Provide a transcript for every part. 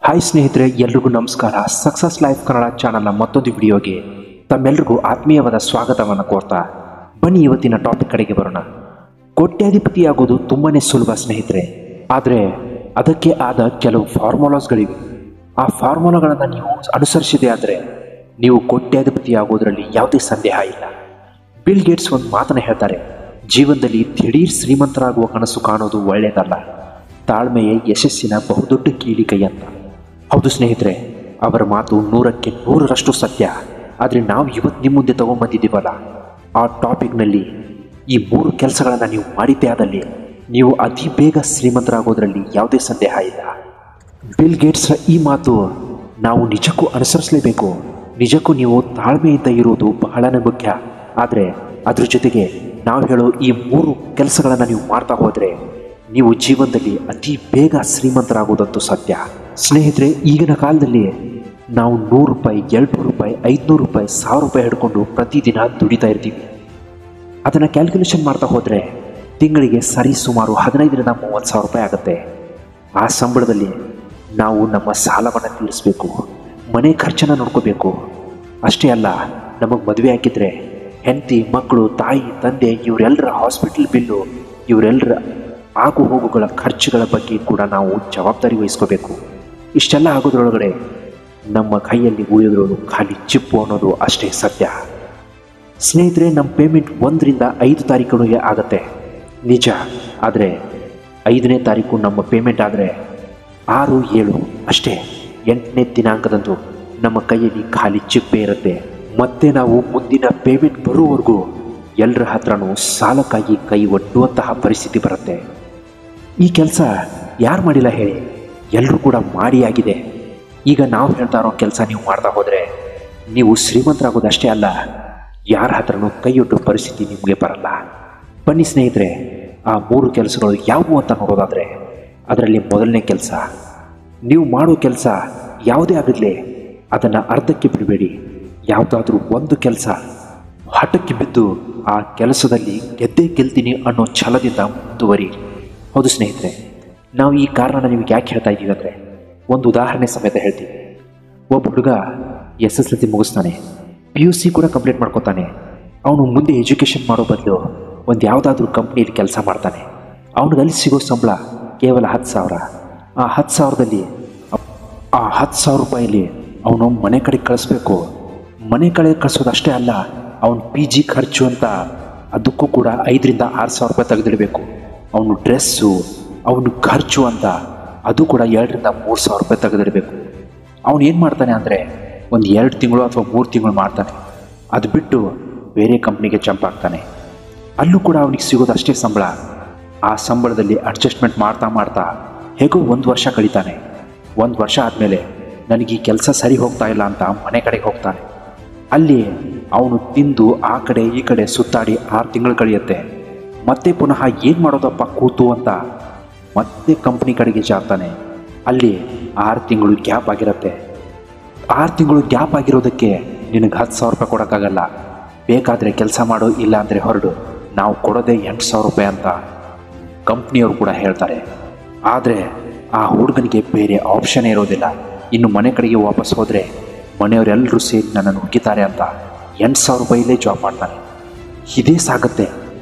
hi ಸ್ನೇಹಿತರೆ ಎಲ್ರಿಗೂ ನಮಸ್ಕಾರ ಸಕ್ಸಸ್ ಲೈಫ್ ಕನ್ನಡ ಚಾನಲ್ನ ಮತ್ತೊಂದು ವಿಡಿಯೋಗೆ ತಮ್ಮೆಲ್ಲರಿಗೂ ಆತ್ಮೀಯವಾದ ಸ್ವಾಗತವನ್ನು ಕೋರ್ತಾ ಬನ್ನಿ ಇವತ್ತಿನ ಟಾಪಿಕ್ ಕಡೆಗೆ ಬರೋಣ ಕೋಟ್ಯಾಧಿಪತಿಯಾಗೋದು ತುಂಬಾನೇ ಸುಲಭ ಸ್ನೇಹಿತರೆ ಆದರೆ ಅದಕ್ಕೆ ಆದ ಕೆಲವು ಫಾರ್ಮುಲಾಸ್ಗಳಿವೆ ಆ ಫಾರ್ಮುಲಾಗಳನ್ನು ನೀವು ಅನುಸರಿಸಿದೆ ಆದರೆ ನೀವು ಕೋಟ್ಯಾಧಿಪತಿ ಆಗೋದ್ರಲ್ಲಿ ಯಾವುದೇ ಸಂದೇಹ ಇಲ್ಲ ಬಿಲ್ ಗೇಟ್ಸ್ ಒಂದು ಮಾತನ್ನ ಹೇಳ್ತಾರೆ ಜೀವನದಲ್ಲಿ ದಿಢೀರ್ ಶ್ರೀಮಂತರಾಗುವ ಕನಸು ಕಾಣೋದು ಒಳ್ಳೆಯದಲ್ಲ ತಾಳ್ಮೆಯೇ ಯಶಸ್ಸಿನ ಬಹುದೊಡ್ಡ ಕೀಲಿಕೈ ಅಂತ ಹೌದು ಸ್ನೇಹಿತರೆ ಅವರ ಮಾತು ನೂರಕ್ಕೆ ನೂರರಷ್ಟು ಸತ್ಯ ಆದರೆ ನಾವು ಇವತ್ತು ನಿಮ್ಮ ಮುಂದೆ ತಗೊಂಬಂದಿದ್ದೀವಲ್ಲ ಆ ಟಾಪಿಕ್ನಲ್ಲಿ ಈ ಮೂರು ಕೆಲಸಗಳನ್ನು ನೀವು ಮಾಡಿದ್ದೇ ಆದಲ್ಲಿ ನೀವು ಅತಿ ಬೇಗ ಶ್ರೀಮಂತರಾಗೋದ್ರಲ್ಲಿ ಯಾವುದೇ ಸಂದೇಹ ಇಲ್ಲ ಬಿಲ್ ಗೇಟ್ಸ್ರ ಈ ಮಾತು ನಾವು ನಿಜಕ್ಕೂ ಅನುಸರಿಸಲೇಬೇಕು ನಿಜಕ್ಕೂ ನೀವು ತಾಳ್ಮೆಯಿಂದ ಇರುವುದು ಬಹಳನೇ ಮುಖ್ಯ ಆದರೆ ಅದ್ರ ಜೊತೆಗೆ ನಾವು ಹೇಳೋ ಈ ಮೂರು ಕೆಲಸಗಳನ್ನು ನೀವು ಮಾಡ್ತಾ ಹೋದರೆ ನೀವು ಜೀವನದಲ್ಲಿ ಅತಿ ಬೇಗ ಶ್ರೀಮಂತರಾಗೋದಂತೂ ಸತ್ಯ ಸ್ನೇಹಿತರೆ ಈಗಿನ ಕಾಲದಲ್ಲಿ ನಾವು ನೂರು ರೂಪಾಯಿ ಎರಡು ರೂಪಾಯಿ ಐದುನೂರು ರೂಪಾಯಿ ಸಾವಿರ ರೂಪಾಯಿ ಹಿಡ್ಕೊಂಡು ಪ್ರತಿದಿನ ದುಡಿತಾ ಇರ್ತೀವಿ ಅದನ್ನು ಕ್ಯಾಲ್ಕುಲೇಷನ್ ಮಾಡ್ತಾ ಹೋದರೆ ತಿಂಗಳಿಗೆ ಸರಿ ಸುಮಾರು ಹದಿನೈದರಿಂದ ಮೂವತ್ತು ಸಾವಿರ ರೂಪಾಯಿ ಆಗುತ್ತೆ ಆ ಸಂಬಳದಲ್ಲಿ ನಾವು ನಮ್ಮ ಸಾಲವನ್ನು ತೀರಿಸಬೇಕು ಮನೆ ಖರ್ಚನ್ನು ನೋಡ್ಕೋಬೇಕು ಅಷ್ಟೇ ಅಲ್ಲ ನಮಗೆ ಮದುವೆ ಹಾಕಿದ್ರೆ ಹೆಂಡತಿ ಮಕ್ಕಳು ತಾಯಿ ತಂದೆ ಇವರೆಲ್ಲರ ಹಾಸ್ಪಿಟಲ್ ಬಿಲ್ಲು ಇವರೆಲ್ಲರ ಆಗು ಹೋಗುಗಳ ಖರ್ಚುಗಳ ಬಗ್ಗೆ ಕೂಡ ನಾವು ಜವಾಬ್ದಾರಿ ವಹಿಸ್ಕೋಬೇಕು ಇಷ್ಟೆಲ್ಲ ಆಗೋದ್ರೊಳಗಡೆ ನಮ್ಮ ಕೈಯಲ್ಲಿ ಉಳಿಯೋದ್ರೊಳು ಖಾಲಿ ಚಿಪ್ಪು ಅನ್ನೋದು ಅಷ್ಟೇ ಸತ್ಯ ಸ್ನೇಹಿತರೆ ನಮ್ಮ ಪೇಮೆಂಟ್ ಒಂದರಿಂದ ಐದು ತಾರೀಕಿಗೆ ಆಗುತ್ತೆ ನಿಜ ಆದರೆ ಐದನೇ ತಾರೀಕು ನಮ್ಮ ಪೇಮೆಂಟ್ ಆದರೆ ಆರು ಏಳು ಅಷ್ಟೇ ಎಂಟನೇ ದಿನಾಂಕದಂದು ನಮ್ಮ ಕೈಯಲ್ಲಿ ಖಾಲಿ ಚಿಪ್ಪೆ ಇರುತ್ತೆ ಮತ್ತೆ ನಾವು ಮುಂದಿನ ಪೇಮೆಂಟ್ ಬರುವವರೆಗೂ ಎಲ್ಲರ ಹತ್ರನೂ ಸಾಲಕ್ಕಾಗಿ ಕೈ ಒಡ್ಡುವಂತಹ ಪರಿಸ್ಥಿತಿ ಬರುತ್ತೆ ಈ ಕೆಲಸ ಯಾರು ಮಾಡಿಲ್ಲ ಹೇಳಿ ಎಲ್ಲರೂ ಕೂಡ ಮಾಡಿ ಆಗಿದೆ ಈಗ ನಾವು ಹೇಳ್ತಾ ಇರೋ ಕೆಲಸ ನೀವು ಮಾಡ್ತಾ ಹೋದರೆ ನೀವು ಶ್ರೀಮಂತರಾಗೋದಷ್ಟೇ ಅಲ್ಲ ಯಾರ ಹತ್ರನೂ ಕೈಯೊಡ್ಡೋ ಪರಿಸ್ಥಿತಿ ನಿಮಗೆ ಬರಲ್ಲ ಬನ್ನಿ ಸ್ನೇಹಿತರೆ ಆ ಮೂರು ಕೆಲಸಗಳು ಯಾವುವು ಅಂತ ನೋಡೋದಾದರೆ ಅದರಲ್ಲಿ ಮೊದಲನೇ ಕೆಲಸ ನೀವು ಮಾಡೋ ಕೆಲಸ ಯಾವುದೇ ಆಗಲಿ ಅದನ್ನು ಅರ್ಧಕ್ಕೆ ಬಿಡಬೇಡಿ ಯಾವುದಾದ್ರೂ ಒಂದು ಕೆಲಸ ಹಠಕ್ಕೆ ಬಿದ್ದು ಆ ಕೆಲಸದಲ್ಲಿ ಗೆದ್ದೇ ಗೆಲ್ತೀನಿ ಅನ್ನೋ ಛಲದಿಂದ ಮುಂದುವರಿ ಹೌದು ಸ್ನೇಹಿತರೆ ನಾವು ಈ ಕಾರಣನ ನಿಮಗೆ ಯಾಕೆ ಹೇಳ್ತಾ ಇದ್ದೀವಿ ಅಂದರೆ ಒಂದು ಉದಾಹರಣೆ ಸಮೇತ ಹೇಳ್ತೀವಿ ಒಬ್ಬ ಹುಡುಗ ಎಸ್ ಎಸ್ ಎಲ್ ಸಿ ಮುಗಿಸ್ತಾನೆ ಪಿ ಯು ಸಿ ಕೂಡ ಕಂಪ್ಲೀಟ್ ಮಾಡ್ಕೊತಾನೆ ಅವನು ಮುಂದೆ ಎಜುಕೇಷನ್ ಮಾಡೋ ಬದಲು ಒಂದು ಯಾವುದಾದ್ರೂ ಕಂಪ್ನಿಯಲ್ಲಿ ಕೆಲಸ ಮಾಡ್ತಾನೆ ಅವನಿಗಲ್ಲಿ ಸಿಗೋ ಸಂಬಳ ಕೇವಲ ಹತ್ತು ಸಾವಿರ ಆ ಹತ್ತು ಸಾವಿರದಲ್ಲಿ ಆ ಹತ್ತು ಸಾವಿರ ರೂಪಾಯಿಲಿ ಅವನು ಮನೆ ಕಡೆ ಕಳಿಸ್ಬೇಕು ಮನೆ ಕಡೆ ಕಳಿಸೋದು ಅಷ್ಟೇ ಅಲ್ಲ ಅವನು ಪಿ ಜಿ ಖರ್ಚು ಅಂತ ಅದಕ್ಕೂ ಕೂಡ ಐದರಿಂದ ಆರು ಸಾವಿರ ರೂಪಾಯಿ ತೆಗೆದಿಡಬೇಕು ಅವನು ಡ್ರೆಸ್ಸು ಅವನು ಖರ್ಚು ಅಂತ ಅದು ಕೂಡ ಎರಡರಿಂದ ಮೂರು ಸಾವಿರ ರೂಪಾಯಿ ತೆಗೆದಿಡಬೇಕು ಅವನು ಏನು ಮಾಡ್ತಾನೆ ಅಂದರೆ ಒಂದು ಎರಡು ತಿಂಗಳು ಅಥವಾ ಮೂರು ತಿಂಗಳು ಮಾಡ್ತಾನೆ ಅದು ಬಿಟ್ಟು ಬೇರೆ ಕಂಪ್ನಿಗೆ ಜಂಪ್ ಆಗ್ತಾನೆ ಅಲ್ಲೂ ಕೂಡ ಅವನಿಗೆ ಸಿಗೋದು ಅಷ್ಟೇ ಸಂಬಳ ಆ ಸಂಬಳದಲ್ಲಿ ಅಡ್ಜಸ್ಟ್ಮೆಂಟ್ ಮಾಡ್ತಾ ಮಾಡ್ತಾ ಹೇಗೋ ಒಂದು ವರ್ಷ ಕಳೀತಾನೆ ಒಂದು ವರ್ಷ ಆದಮೇಲೆ ನನಗೆ ಈ ಕೆಲಸ ಸರಿ ಹೋಗ್ತಾ ಇಲ್ಲ ಅಂತ ಮನೆ ಕಡೆಗೆ ಹೋಗ್ತಾನೆ ಅಲ್ಲಿ ಅವನು ತಿಂದು ಆ ಕಡೆ ಈ ಕಡೆ ಸುತ್ತಾಡಿ ಆರು ತಿಂಗಳು ಕಳೆಯುತ್ತೆ ಮತ್ತೆ ಪುನಃ ಏನು ಮಾಡೋದಪ್ಪ ಕೂತು ಅಂತ ಮತ್ತೆ ಕಂಪ್ನಿ ಕಡೆಗೆ ಜಾರ್ತಾನೆ ಅಲ್ಲಿ ಆರು ತಿಂಗಳು ಗ್ಯಾಪ್ ಆಗಿರುತ್ತೆ ಆರು ತಿಂಗಳು ಗ್ಯಾಪ್ ಆಗಿರೋದಕ್ಕೆ ನಿನಗೆ ಹತ್ತು ಸಾವಿರ ರೂಪಾಯಿ ಕೊಡೋಕ್ಕಾಗಲ್ಲ ಬೇಕಾದರೆ ಕೆಲಸ ಮಾಡು ಇಲ್ಲ ಅಂದರೆ ಹೊರಡು ನಾವು ಕೊಡೋದೇ ಎಂಟು ಸಾವಿರ ರೂಪಾಯಿ ಅಂತ ಕಂಪ್ನಿಯವರು ಕೂಡ ಹೇಳ್ತಾರೆ ಆದರೆ ಆ ಹುಡುಗನಿಗೆ ಬೇರೆ ಆಪ್ಷನ್ ಇರೋದಿಲ್ಲ ಇನ್ನು ಮನೆ ಕಡೆಗೆ ವಾಪಸ್ ಹೋದರೆ ಮನೆಯವರೆಲ್ಲರೂ ಸೇರಿ ನನ್ನನ್ನು ಉಗ್ಗಿತಾರೆ ಅಂತ ಎಂಟು ಸಾವಿರ ರೂಪಾಯಿಲೇ ಜಾಬ್ ಮಾಡ್ತಾನೆ ಇದೇ ಸಾಗುತ್ತೆ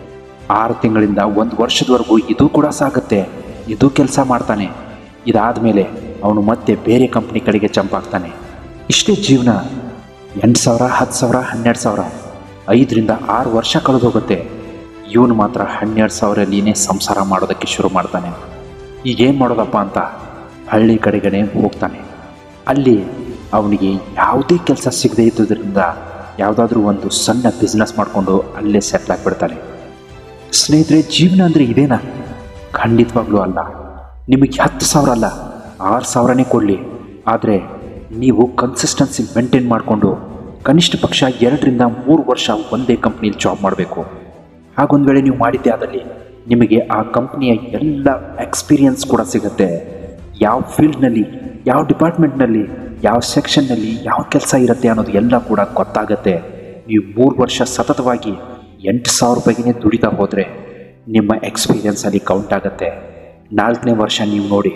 ಆರು ತಿಂಗಳಿಂದ ಒಂದು ವರ್ಷದವರೆಗೂ ಇದು ಕೂಡ ಸಾಗುತ್ತೆ ಇದು ಕೆಲಸ ಮಾಡ್ತಾನೆ ಇದಾದ ಮೇಲೆ ಅವನು ಮತ್ತೆ ಬೇರೆ ಕಂಪ್ನಿ ಕಡೆಗೆ ಜಂಪ್ ಆಗ್ತಾನೆ ಇಷ್ಟೇ ಜೀವನ ಎಂಟು ಸಾವಿರ ಹತ್ತು ಸಾವಿರ ಹನ್ನೆರಡು ಸಾವಿರ ಐದರಿಂದ ಆರು ವರ್ಷ ಕಳೆದು ಹೋಗುತ್ತೆ ಇವನು ಮಾತ್ರ ಹನ್ನೆರಡು ಸಾವಿರಲ್ಲಿನೇ ಸಂಸಾರ ಮಾಡೋದಕ್ಕೆ ಶುರು ಮಾಡ್ತಾನೆ ಈಗೇನು ಮಾಡೋದಪ್ಪ ಅಂತ ಹಳ್ಳಿ ಕಡೆಗಡೆ ಹೋಗ್ತಾನೆ ಅಲ್ಲಿ ಅವನಿಗೆ ಯಾವುದೇ ಕೆಲಸ ಸಿಗದೇ ಇದ್ದುದರಿಂದ ಯಾವುದಾದ್ರೂ ಒಂದು ಸಣ್ಣ ಬಿಸ್ನೆಸ್ ಮಾಡಿಕೊಂಡು ಅಲ್ಲೇ ಸೆಟ್ಲ್ ಆಗಿಬಿಡ್ತಾನೆ ಸ್ನೇಹಿತರೆ ಜೀವನ ಅಂದರೆ ಇದೇನಾ ಖಂಡಿತವಾಗ್ಲೂ ಅಲ್ಲ ನಿಮಗೆ ಹತ್ತು ಸಾವಿರ ಅಲ್ಲ ಆರು ಸಾವಿರನೇ ಕೊಡಲಿ ಆದರೆ ನೀವು ಕನ್ಸಿಸ್ಟೆನ್ಸಿ ಮೇಂಟೈನ್ ಮಾಡಿಕೊಂಡು ಕನಿಷ್ಠ ಪಕ್ಷ ಎರಡರಿಂದ ಮೂರು ವರ್ಷ ಒಂದೇ ಕಂಪ್ನಿಯಲ್ಲಿ ಜಾಬ್ ಮಾಡಬೇಕು ಹಾಗೊಂದು ವೇಳೆ ನೀವು ಮಾಡಿದ್ದೆ ಆದಲ್ಲಿ ನಿಮಗೆ ಆ ಕಂಪ್ನಿಯ ಎಲ್ಲ ಎಕ್ಸ್ಪೀರಿಯನ್ಸ್ ಕೂಡ ಸಿಗುತ್ತೆ ಯಾವ ಫೀಲ್ಡ್ನಲ್ಲಿ ಯಾವ ಡಿಪಾರ್ಟ್ಮೆಂಟ್ನಲ್ಲಿ ಯಾವ ಸೆಕ್ಷನ್ನಲ್ಲಿ ಯಾವ ಕೆಲಸ ಇರುತ್ತೆ ಅನ್ನೋದು ಎಲ್ಲ ಕೂಡ ಗೊತ್ತಾಗತ್ತೆ ನೀವು ಮೂರು ವರ್ಷ ಸತತವಾಗಿ ಎಂಟು ಸಾವಿರ ರೂಪಾಯಿಗೆ ದುಡಿತಾ ಹೋದರೆ ನಿಮ್ಮ ಎಕ್ಸ್ಪೀರಿಯನ್ಸಲ್ಲಿ ಕೌಂಟ್ ಆಗುತ್ತೆ ನಾಲ್ಕನೇ ವರ್ಷ ನೀವು ನೋಡಿ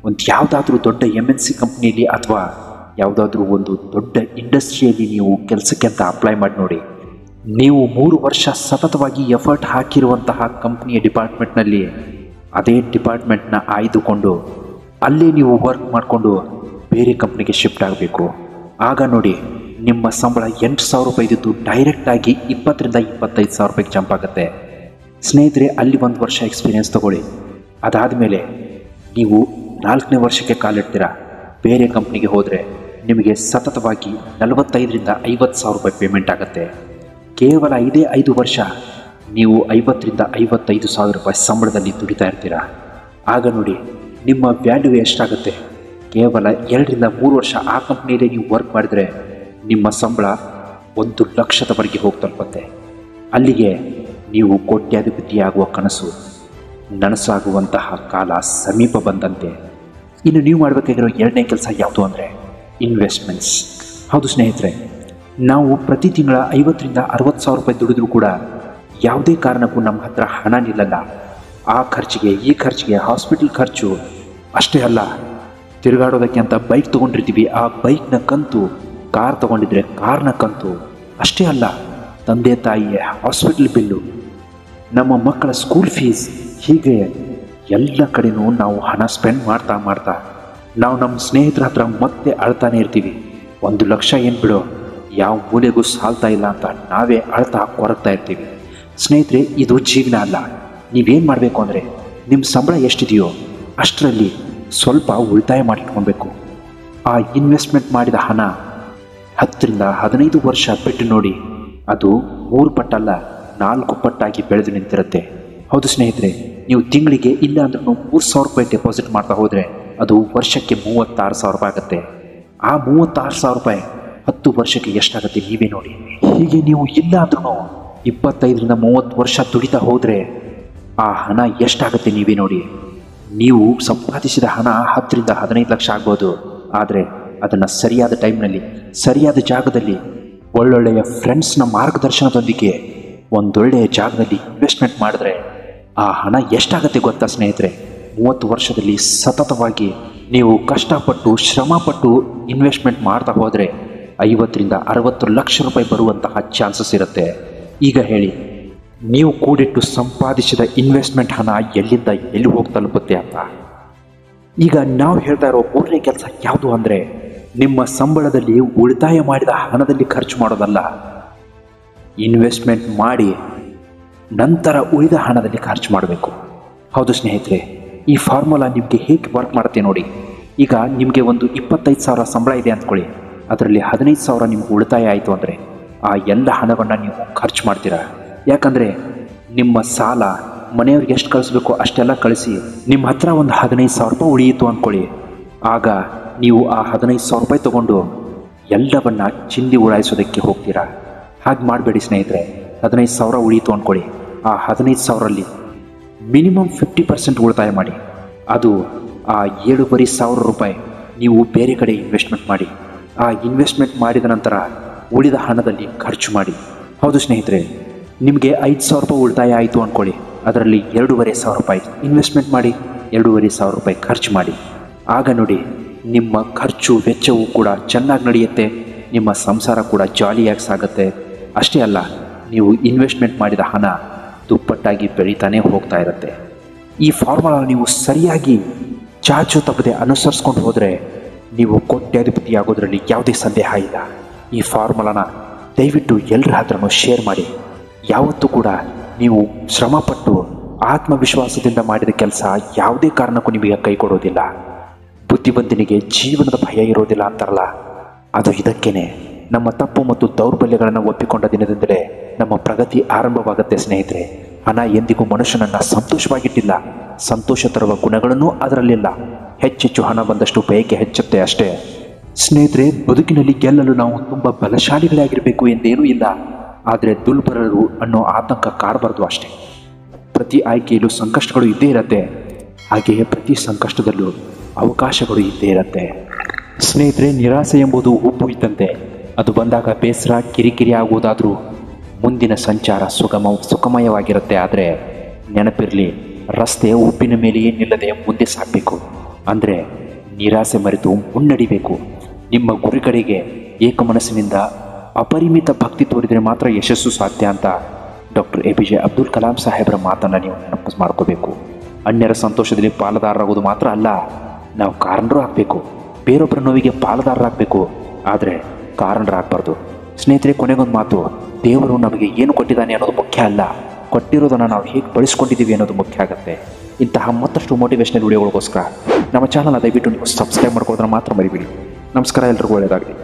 ಒಂದು ಯಾವುದಾದ್ರೂ ದೊಡ್ಡ ಎಮ್ ಎನ್ ಸಿ ಕಂಪ್ನಿಯಲ್ಲಿ ಅಥವಾ ಯಾವುದಾದ್ರೂ ಒಂದು ದೊಡ್ಡ ಇಂಡಸ್ಟ್ರಿಯಲ್ಲಿ ನೀವು ಕೆಲಸಕ್ಕೆ ಅಂತ ಅಪ್ಲೈ ಮಾಡಿ ನೋಡಿ ನೀವು ಮೂರು ವರ್ಷ ಸತತವಾಗಿ ಎಫರ್ಟ್ ಹಾಕಿರುವಂತಹ ಕಂಪ್ನಿಯ ಡಿಪಾರ್ಟ್ಮೆಂಟ್ನಲ್ಲಿ ಅದೇ ಡಿಪಾರ್ಟ್ಮೆಂಟ್ನ ಆಯ್ದುಕೊಂಡು ಅಲ್ಲೇ ನೀವು ವರ್ಕ್ ಮಾಡಿಕೊಂಡು ಬೇರೆ ಕಂಪ್ನಿಗೆ ಶಿಫ್ಟ್ ಆಗಬೇಕು ಆಗ ನೋಡಿ ನಿಮ್ಮ ಸಂಬಳ ಎಂಟು ಸಾವಿರ ರೂಪಾಯಿ ಇದ್ದಿದ್ದು ಡೈರೆಕ್ಟಾಗಿ ಇಪ್ಪತ್ತರಿಂದ ಇಪ್ಪತ್ತೈದು ಸಾವಿರ ರೂಪಾಯಿಗೆ ಜಂಪ್ ಆಗುತ್ತೆ ಸ್ನೇಹಿತರೆ ಅಲ್ಲಿ ಒಂದು ವರ್ಷ ಎಕ್ಸ್ಪೀರಿಯೆನ್ಸ್ ತಗೊಳ್ಳಿ ಅದಾದಮೇಲೆ ನೀವು ನಾಲ್ಕನೇ ವರ್ಷಕ್ಕೆ ಕಾಲಿಡ್ತೀರಾ ಬೇರೆ ಕಂಪ್ನಿಗೆ ಹೋದರೆ ನಿಮಗೆ ಸತತವಾಗಿ ನಲವತ್ತೈದರಿಂದ ಐವತ್ತು ಸಾವಿರ ರೂಪಾಯಿ ಪೇಮೆಂಟ್ ಆಗುತ್ತೆ ಕೇವಲ ಐದೇ ಐದು ವರ್ಷ ನೀವು ಐವತ್ತರಿಂದ ಐವತ್ತೈದು ಸಾವಿರ ರೂಪಾಯಿ ಸಂಬಳದಲ್ಲಿ ದುಡಿತಾ ಇರ್ತೀರಾ ಆಗ ನೋಡಿ ನಿಮ್ಮ ವ್ಯಾಲ್ಯೂ ಎಷ್ಟಾಗುತ್ತೆ ಕೇವಲ ಎರಡರಿಂದ ಮೂರು ವರ್ಷ ಆ ಕಂಪ್ನಿಯಲ್ಲಿ ನೀವು ವರ್ಕ್ ಮಾಡಿದರೆ ನಿಮ್ಮ ಸಂಬಳ ಒಂದು ಲಕ್ಷದವರೆಗೆ ಹೋಗಿ ತಲುಪುತ್ತೆ ಅಲ್ಲಿಗೆ ನೀವು ಕೋಟ್ಯಾಧಿಪತಿಯಾಗುವ ಕನಸು ನನಸಾಗುವಂತಹ ಕಾಲ ಸಮೀಪ ಬಂದಂತೆ ಇನ್ನು ನೀವು ಮಾಡಬೇಕಾಗಿರೋ ಎರಡನೇ ಕೆಲಸ ಯಾವುದು ಅಂದರೆ ಇನ್ವೆಸ್ಟ್ಮೆಂಟ್ಸ್ ಹೌದು ಸ್ನೇಹಿತರೆ ನಾವು ಪ್ರತಿ ತಿಂಗಳ ಐವತ್ತರಿಂದ ಅರವತ್ತು ಸಾವಿರ ರೂಪಾಯಿ ದುಡಿದ್ರೂ ಕೂಡ ಯಾವುದೇ ಕಾರಣಕ್ಕೂ ನಮ್ಮ ಹತ್ರ ಹಣ ನಿಲ್ಲಲ್ಲ ಆ ಖರ್ಚಿಗೆ ಈ ಖರ್ಚಿಗೆ ಹಾಸ್ಪಿಟಲ್ ಖರ್ಚು ಅಷ್ಟೇ ಅಲ್ಲ ತಿರುಗಾಡೋದಕ್ಕೆ ಅಂತ ಬೈಕ್ ತೊಗೊಂಡಿರ್ತೀವಿ ಆ ಬೈಕ್ನ ಕಂತು ಕಾರ್ ತೊಗೊಂಡಿದ್ರೆ ಕಾರ್ನ ಕಂತು ಅಷ್ಟೇ ಅಲ್ಲ ತಂದೆ ತಾಯಿಯ ಹಾಸ್ಪಿಟಲ್ ಬಿಲ್ಲು ನಮ್ಮ ಮಕ್ಕಳ ಸ್ಕೂಲ್ ಫೀಸ್ ಹೀಗೆ ಎಲ್ಲ ಕಡೆನೂ ನಾವು ಹಣ ಸ್ಪೆಂಡ್ ಮಾಡ್ತಾ ಮಾಡ್ತಾ ನಾವು ನಮ್ಮ ಸ್ನೇಹಿತರ ಹತ್ರ ಮತ್ತೆ ಅಳ್ತಾನೆ ಇರ್ತೀವಿ ಒಂದು ಲಕ್ಷ ಏನು ಬಿಡೋ ಯಾವ ಮೂಲೆಗೂ ಸಾಲ್ತಾ ಇಲ್ಲ ಅಂತ ನಾವೇ ಅಳ್ತಾ ಕೊರಗ್ತಾ ಇರ್ತೀವಿ ಸ್ನೇಹಿತರೆ ಇದು ಜೀವನ ಅಲ್ಲ ನೀವೇನು ಮಾಡಬೇಕು ಅಂದರೆ ನಿಮ್ಮ ಸಂಬಳ ಎಷ್ಟಿದೆಯೋ ಅಷ್ಟರಲ್ಲಿ ಸ್ವಲ್ಪ ಉಳಿತಾಯ ಮಾಡಿಟ್ಕೊಳ್ಬೇಕು ಆ ಇನ್ವೆಸ್ಟ್ಮೆಂಟ್ ಮಾಡಿದ ಹಣ ಹತ್ತರಿಂದ ಹದಿನೈದು ವರ್ಷ ಬಿಟ್ಟು ನೋಡಿ ಅದು ಮೂರು ಪಟ್ಟಲ್ಲ ನಾಲ್ಕು ಪಟ್ಟಾಗಿ ಬೆಳೆದು ನಿಂತಿರುತ್ತೆ ಹೌದು ಸ್ನೇಹಿತರೆ ನೀವು ತಿಂಗಳಿಗೆ ಇಲ್ಲ ಅಂದ್ರೂ ಮೂರು ಸಾವಿರ ರೂಪಾಯಿ ಡೆಪಾಸಿಟ್ ಮಾಡ್ತಾ ಹೋದರೆ ಅದು ವರ್ಷಕ್ಕೆ ಮೂವತ್ತಾರು ಸಾವಿರ ರೂಪಾಯಿ ಆಗುತ್ತೆ ಆ ಮೂವತ್ತಾರು ಸಾವಿರ ರೂಪಾಯಿ ಹತ್ತು ವರ್ಷಕ್ಕೆ ಎಷ್ಟಾಗುತ್ತೆ ನೀವೇ ನೋಡಿ ಹೀಗೆ ನೀವು ಇಲ್ಲ ಅಂದ್ರೂ ಇಪ್ಪತ್ತೈದರಿಂದ ಮೂವತ್ತು ವರ್ಷ ದುಡಿತಾ ಹೋದರೆ ಆ ಹಣ ಎಷ್ಟಾಗುತ್ತೆ ನೀವೇ ನೋಡಿ ನೀವು ಸಂಪಾದಿಸಿದ ಹಣ ಹತ್ತರಿಂದ ಹದಿನೈದು ಲಕ್ಷ ಆಗ್ಬೋದು ಆದರೆ ಅದನ್ನು ಸರಿಯಾದ ಟೈಮ್ನಲ್ಲಿ ಸರಿಯಾದ ಜಾಗದಲ್ಲಿ ಒಳ್ಳೊಳ್ಳೆಯ ಫ್ರೆಂಡ್ಸ್ನ ಮಾರ್ಗದರ್ಶನದೊಂದಿಗೆ ಒಂದೊಳ್ಳೆಯ ಜಾಗದಲ್ಲಿ ಇನ್ವೆಸ್ಟ್ಮೆಂಟ್ ಮಾಡಿದ್ರೆ ಆ ಹಣ ಎಷ್ಟಾಗತ್ತೆ ಗೊತ್ತಾ ಸ್ನೇಹಿತರೆ ಮೂವತ್ತು ವರ್ಷದಲ್ಲಿ ಸತತವಾಗಿ ನೀವು ಕಷ್ಟಪಟ್ಟು ಶ್ರಮಪಟ್ಟು ಇನ್ವೆಸ್ಟ್ಮೆಂಟ್ ಮಾಡ್ತಾ ಹೋದರೆ ಐವತ್ತರಿಂದ ಅರವತ್ತು ಲಕ್ಷ ರೂಪಾಯಿ ಬರುವಂತಹ ಚಾನ್ಸಸ್ ಇರುತ್ತೆ ಈಗ ಹೇಳಿ ನೀವು ಕೂಡಿಟ್ಟು ಸಂಪಾದಿಸಿದ ಇನ್ವೆಸ್ಟ್ಮೆಂಟ್ ಹಣ ಎಲ್ಲಿಂದ ಎಲ್ಲಿ ಹೋಗಿ ತಲುಪುತ್ತೆ ಅಂತ ಈಗ ನಾವು ಹೇಳ್ತಾ ಇರೋ ಮೂರನೇ ಕೆಲಸ ಯಾವುದು ಅಂದರೆ ನಿಮ್ಮ ಸಂಬಳದಲ್ಲಿ ಉಳಿತಾಯ ಮಾಡಿದ ಹಣದಲ್ಲಿ ಖರ್ಚು ಮಾಡೋದಲ್ಲ ಇನ್ವೆಸ್ಟ್ಮೆಂಟ್ ಮಾಡಿ ನಂತರ ಉಳಿದ ಹಣದಲ್ಲಿ ಖರ್ಚು ಮಾಡಬೇಕು ಹೌದು ಸ್ನೇಹಿತರೆ ಈ ಫಾರ್ಮುಲಾ ನಿಮಗೆ ಹೇಗೆ ವರ್ಕ್ ಮಾಡುತ್ತೆ ನೋಡಿ ಈಗ ನಿಮಗೆ ಒಂದು ಇಪ್ಪತ್ತೈದು ಸಾವಿರ ಸಂಬಳ ಇದೆ ಅಂದ್ಕೊಳ್ಳಿ ಅದರಲ್ಲಿ ಹದಿನೈದು ಸಾವಿರ ನಿಮ್ಗೆ ಉಳಿತಾಯ ಆಯಿತು ಅಂದರೆ ಆ ಎಲ್ಲ ಹಣವನ್ನು ನೀವು ಖರ್ಚು ಮಾಡ್ತೀರಾ ಯಾಕಂದರೆ ನಿಮ್ಮ ಸಾಲ ಮನೆಯವ್ರಿಗೆ ಎಷ್ಟು ಕಳಿಸ್ಬೇಕು ಅಷ್ಟೆಲ್ಲ ಕಳಿಸಿ ನಿಮ್ಮ ಹತ್ರ ಒಂದು ಹದಿನೈದು ಸಾವಿರ ರೂಪಾಯಿ ಉಳಿಯಿತು ಅಂದ್ಕೊಳ್ಳಿ ಆಗ ನೀವು ಆ ಹದಿನೈದು ಸಾವಿರ ರೂಪಾಯಿ ತೊಗೊಂಡು ಎಲ್ಲವನ್ನ ಚಿಂದಿ ಉಡಾಯಿಸೋದಕ್ಕೆ ಹೋಗ್ತೀರಾ ಹಾಗೆ ಮಾಡಬೇಡಿ ಸ್ನೇಹಿತರೆ ಹದಿನೈದು ಸಾವಿರ ಉಳಿಯಿತು ಅಂದ್ಕೊಳ್ಳಿ ಆ ಹದಿನೈದು ಸಾವಿರಲ್ಲಿ ಮಿನಿಮಮ್ ಫಿಫ್ಟಿ ಪರ್ಸೆಂಟ್ ಉಳಿತಾಯ ಮಾಡಿ ಅದು ಆ ಏಳುವರೆ ಸಾವಿರ ರೂಪಾಯಿ ನೀವು ಬೇರೆ ಕಡೆ ಇನ್ವೆಸ್ಟ್ಮೆಂಟ್ ಮಾಡಿ ಆ ಇನ್ವೆಸ್ಟ್ಮೆಂಟ್ ಮಾಡಿದ ನಂತರ ಉಳಿದ ಹಣದಲ್ಲಿ ಖರ್ಚು ಮಾಡಿ ಹೌದು ಸ್ನೇಹಿತರೆ ನಿಮಗೆ ಐದು ಸಾವಿರ ರೂಪಾಯಿ ಉಳಿತಾಯ ಆಯಿತು ಅಂದ್ಕೊಳ್ಳಿ ಅದರಲ್ಲಿ ಎರಡೂವರೆ ಸಾವಿರ ರೂಪಾಯಿ ಇನ್ವೆಸ್ಟ್ಮೆಂಟ್ ಮಾಡಿ ಎರಡೂವರೆ ಸಾವಿರ ರೂಪಾಯಿ ಖರ್ಚು ಮಾಡಿ ಆಗ ನೋಡಿ ನಿಮ್ಮ ಖರ್ಚು ವೆಚ್ಚವೂ ಕೂಡ ಚೆನ್ನಾಗಿ ನಡೆಯುತ್ತೆ ನಿಮ್ಮ ಸಂಸಾರ ಕೂಡ ಜಾಲಿಯಾಗಿ ಸಾಗುತ್ತೆ ಅಷ್ಟೇ ಅಲ್ಲ ನೀವು ಇನ್ವೆಸ್ಟ್ಮೆಂಟ್ ಮಾಡಿದ ಹಣ ದುಪ್ಪಟ್ಟಾಗಿ ಬೆಳೀತಾನೆ ಹೋಗ್ತಾ ಇರುತ್ತೆ ಈ ಫಾರ್ಮುಲಾ ನೀವು ಸರಿಯಾಗಿ ಚಾಚು ತಪ್ಪದೆ ಅನುಸರಿಸ್ಕೊಂಡು ಹೋದರೆ ನೀವು ಕೋಟ್ಯಾಧಿಪತಿ ಆಗೋದ್ರಲ್ಲಿ ಯಾವುದೇ ಸಂದೇಹ ಇಲ್ಲ ಈ ಫಾರ್ಮುಲಾನ ದಯವಿಟ್ಟು ಎಲ್ಲರ ಹತ್ರನೂ ಶೇರ್ ಮಾಡಿ ಯಾವತ್ತೂ ಕೂಡ ನೀವು ಶ್ರಮಪಟ್ಟು ಆತ್ಮವಿಶ್ವಾಸದಿಂದ ಮಾಡಿದ ಕೆಲಸ ಯಾವುದೇ ಕಾರಣಕ್ಕೂ ನಿಮಗೆ ಕೈ ಕೊಡೋದಿಲ್ಲ ಬುದ್ಧಿವಂತನಿಗೆ ಜೀವನದ ಭಯ ಇರೋದಿಲ್ಲ ಅಂತಾರಲ್ಲ ಅದು ಇದಕ್ಕೇನೆ ನಮ್ಮ ತಪ್ಪು ಮತ್ತು ದೌರ್ಬಲ್ಯಗಳನ್ನು ಒಪ್ಪಿಕೊಂಡ ದಿನದಿಂದಲೇ ನಮ್ಮ ಪ್ರಗತಿ ಆರಂಭವಾಗುತ್ತೆ ಸ್ನೇಹಿತರೆ ಹಣ ಎಂದಿಗೂ ಮನುಷ್ಯನನ್ನು ಸಂತೋಷವಾಗಿಟ್ಟಿಲ್ಲ ಸಂತೋಷ ತರುವ ಗುಣಗಳನ್ನೂ ಅದರಲ್ಲಿಲ್ಲ ಹೆಚ್ಚೆಚ್ಚು ಹಣ ಬಂದಷ್ಟು ಬಯಕೆ ಹೆಚ್ಚುತ್ತೆ ಅಷ್ಟೇ ಸ್ನೇಹಿತರೆ ಬದುಕಿನಲ್ಲಿ ಗೆಲ್ಲಲು ನಾವು ತುಂಬ ಬಲಶಾಲಿಗಳಾಗಿರಬೇಕು ಎಂದೇನೂ ಇಲ್ಲ ಆದರೆ ದುರ್ಬಲರು ಅನ್ನೋ ಆತಂಕ ಕಾಡಬಾರ್ದು ಅಷ್ಟೇ ಪ್ರತಿ ಆಯ್ಕೆಯಲ್ಲೂ ಸಂಕಷ್ಟಗಳು ಇದ್ದೇ ಇರತ್ತೆ ಹಾಗೆಯೇ ಪ್ರತಿ ಸಂಕಷ್ಟದಲ್ಲೂ ಅವಕಾಶಗಳು ಇದ್ದೇ ಇರತ್ತೆ ಸ್ನೇಹಿತರೆ ನಿರಾಸೆ ಎಂಬುದು ಉಪ್ಪು ಇದ್ದಂತೆ ಅದು ಬಂದಾಗ ಬೇಸರ ಕಿರಿಕಿರಿ ಆಗುವುದಾದರೂ ಮುಂದಿನ ಸಂಚಾರ ಸುಗಮ ಸುಖಮಯವಾಗಿರುತ್ತೆ ಆದರೆ ನೆನಪಿರಲಿ ರಸ್ತೆ ಉಪ್ಪಿನ ಮೇಲೆಯೇ ನಿಲ್ಲದೆ ಮುಂದೆ ಸಾಗಬೇಕು ಅಂದರೆ ನಿರಾಸೆ ಮರೆತು ಮುನ್ನಡಿಬೇಕು ನಿಮ್ಮ ಗುರಿ ಕಡೆಗೆ ಏಕಮನಸ್ಸಿನಿಂದ ಅಪರಿಮಿತ ಭಕ್ತಿ ತೋರಿದರೆ ಮಾತ್ರ ಯಶಸ್ಸು ಸಾಧ್ಯ ಅಂತ doctor A P J Abdul Kalam ಸಾಹೇಬರ ಮಾತನ್ನು ನೀವು ನೆನಪು ಮಾಡ್ಕೋಬೇಕು ಅನ್ಯರ ಸಂತೋಷದಲ್ಲಿ ಪಾಲುದಾರರಾಗೋದು ಮಾತ್ರ ಅಲ್ಲ ನಾವು ಕಾರಣರು ಆಗಬೇಕು ಬೇರೊಬ್ಬರ ನೋವಿಗೆ ಪಾಲುದಾರರಾಗಬೇಕು ಆದರೆ ಕಾರಣರಾಗಬಾರ್ದು ಸ್ನೇಹಿತರೆ ಕೊನೆಗೊಂದು ಮಾತು ದೇವರು ನಮಗೆ ಏನು ಕೊಟ್ಟಿದ್ದಾನೆ ಅನ್ನೋದು ಮುಖ್ಯ ಅಲ್ಲ ಕೊಟ್ಟಿರೋದನ್ನು ನಾವು ಹೇಗೆ ಬಳಸ್ಕೊಂಡಿದ್ದೀವಿ ಅನ್ನೋದು ಮುಖ್ಯ ಆಗುತ್ತೆ ಇಂತಹ ಮತ್ತಷ್ಟು ಮೋಟಿವೇಶನಲ್ ವಿಡಿಯೋಗಳಿಗೋಸ್ಕರ ನಮ್ಮ ಚಾನಲ್ ದಯವಿಟ್ಟು ನೀವು ಸಬ್ಸ್ಕ್ರೈಬ್ ಮಾಡ್ಕೊಳ್ಳೋದನ್ನ ಮಾತ್ರ ಮರಿಬೇಡಿ ನಮಸ್ಕಾರ ಎಲ್ರಿಗೂ ಒಳ್ಳೆಯದಾಗಲಿ